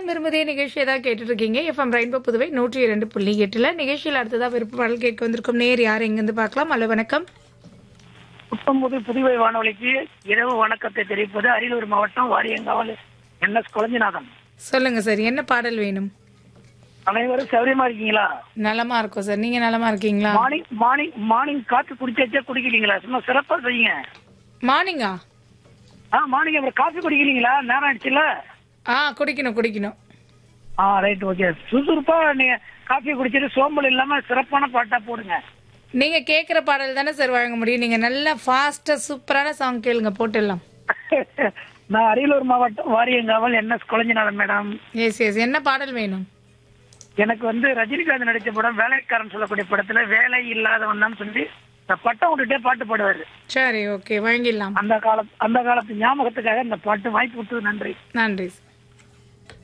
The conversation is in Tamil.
மனம் விரும்புதே நிகழ்ச்சியை தான் கேட்டுட்டு இருக்கீங்க எஃப்எம் ரெயின்போ புதுவை நூற்றி இரண்டு புள்ளி எட்டுல நிகழ்ச்சியில் அடுத்ததா விருப்ப பாடல் கேட்க வந்திருக்கும் நேர் யார் எங்கிருந்து பார்க்கலாம் ஹலோ வணக்கம் புத்தம்புது புதுவை வானொலிக்கு இரவு வணக்கத்தை தெரிவிப்பது அரியலூர் மாவட்டம் வாரியங்காவல் என் எஸ் குழஞ்சிநாதன் சொல்லுங்க சார் என்ன பாடல் வேணும் அனைவரும் சௌரியமா இருக்கீங்களா நலமா இருக்கும் சார் நீங்க நலமா இருக்கீங்களா மார்னிங் மார்னிங் மார்னிங் காத்து குடிச்சாச்சா குடிக்கிறீங்களா சும்மா சிறப்பா செய்யுங்க மார்னிங்கா ஆ மார்னிங் அப்புறம் காஃபி குடிக்கிறீங்களா நேரம் ஆயிடுச்சுல ஆ குடிக்கணும் குடிக்கணும் ஆ ரைட் ஓகே சுறுசுறுப்பா நீங்க காஃபி குடிச்சிட்டு சோம்பல் இல்லாம சிறப்பான பாட்டா போடுங்க நீங்க கேக்குற பாடல் தானே சார் வழங்க முடியும் நீங்க நல்லா ஃபாஸ்டா சூப்பரான சாங் கேளுங்க போட்டுடலாம் நான் அரியலூர் மாவட்டம் Variyankaval N S Kulanjinathan madam S S என்ன பாடல் வேணும் எனக்கு வந்து ரஜினிகாந்த் நடிச்ச படம் வேலைக்காரன் சொல்லக்கூடிய படத்துல வேலை இல்லாதவன் தான் சொல்லி இந்த பட்டம் விட்டுட்டே பாட்டு பாடுவாரு சரி ஓகே வாங்கிடலாம் அந்த காலத்து அந்த காலத்து ஞாபகத்துக்காக இந்த பாட்டு வாய்ப்பு விட்டு நன்றி நன்றி சார்